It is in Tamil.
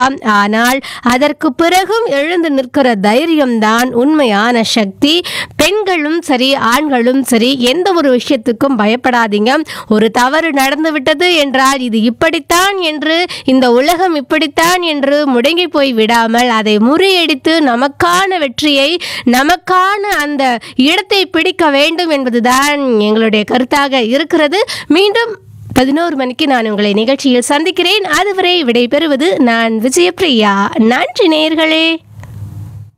இருக்கலாம் ஆனால் அதற்கு பிறகும் எழுந்து நிற்கிற தைரியம்தான் உண்மையான சக்தி பெண்களும் சரி ஆண்களும் சரி எந்த ஒரு விஷயத்துக்கும் பயப்படாதீங்க ஒரு தவறு நடந்து விட்டது என்றால் இது இப்படித்தான் என்று இந்த உலகம் இப்படித்தான் என்று முடங்கி போய் விடாமல் அதை முறியடித்து நமக்கான வெற்றியை நமக்கான அந்த இடத்தை பிடிக்க வேண்டும் என்பதுதான் எங்களுடைய கருத்தாக இருக்கிறது மீண்டும் பதினோரு மணிக்கு நான் உங்களை நிகழ்ச்சியில் சந்திக்கிறேன் அதுவரை விடைபெறுவது நான் விஜயபிரியா நன்றி நேயர்களே